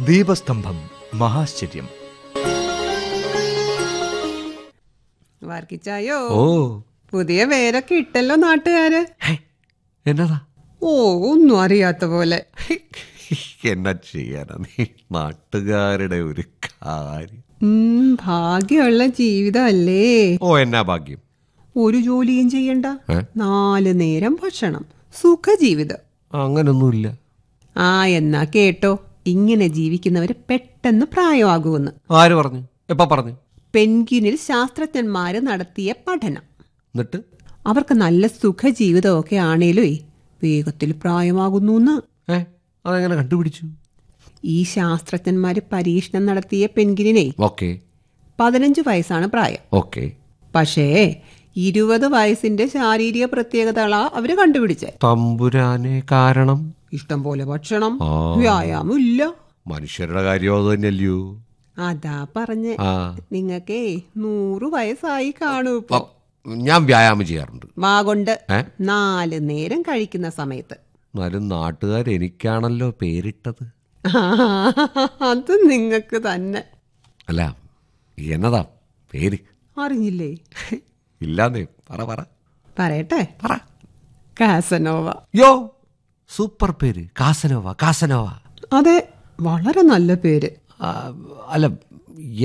ദീപസ്തംഭം മഹാശ്ചര്യം വർക്കിച്ചായോ ഓ പുതിയ പേരൊക്കെ ഇട്ടല്ലോ നാട്ടുകാര് ഹേ, എന്നതാ ഓ ഒന്നും അറിയാത്ത പോലെ എന്നാ ചെയ്യാനാ നീ നാട്ടുകാരുടെ ഒരു കാര്യം ഉം, ഭാഗ്യമുള്ള ജീവിതം അല്ലേ ഓ എന്നാ ഭാഗ്യം ഒരു ജോലിയും ചെയ്യണ്ട ഏ? നാല് നേരം ഭക്ഷണം സുഖജീവിതം അങ്ങനൊന്നുമില്ല ആ എന്നാ കേട്ടോ ഇങ്ങനെ ജീവിക്കുന്നവര് പെട്ടെന്ന് പ്രായമാകുമെന്ന് ആര് പറഞ്ഞു എപ്പ പറഞ്ഞു പെൻഗ്വിനിൽ ശാസ്ത്രജ്ഞന്മാര് നടത്തിയ പഠനം എന്നിട്ട് അവർക്ക് നല്ല സുഖജീവിതമൊക്കെ ആണേലോ വേഗത്തിൽ പ്രായമാകുന്നു ഏ അതെങ്ങനെ കണ്ടുപിടിച്ചു ഈ ശാസ്ത്രജ്ഞന്മാര് പരീക്ഷണം നടത്തിയ പെൻഗ്വിനെ ഓക്കെ പതിനഞ്ച് വയസ്സാണ് പ്രായം ഓക്കെ പക്ഷേ ഇരുപത് വയസ്സിന്റെ ശാരീരിക പ്രത്യേകതകളാ അവര് കണ്ടുപിടിച്ചേ തമ്പുരാനെ കാരണം ഇഷ്ടം പോലെ ഭക്ഷണം ആ. വ്യായാമം ഇല്ല മനുഷ്യരുടെ കാര്യം അത് തന്നെയല്ലയോ അതാ പറഞ്ഞ് ആ നിങ്ങക്കേ നൂറ് വയസ്സായി കാണൂ ഇപ്പൊ അ, ഞാൻ വ്യായാമം ചെയ്യാറുണ്ട് മാ കൊണ്ട് ഏ? നാല് നേരം കഴിക്കുന്ന സമയത്ത് എന്നാലും നാട്ടുകാർ എനിക്കാണല്ലോ പേരിട്ടത് അത് നിങ്ങക്ക് തന്നെ അല്ല എന്നതാ പേര് അറിഞ്ഞില്ലേ ഇല്ലാന്നേ പറ പറ പറയട്ടെ പറ കാസനോവ യോ സൂപ്പർ പേര് കാസനോവ കാസനോവ അതെ വളരെ നല്ല പേര് ആ, അല്ല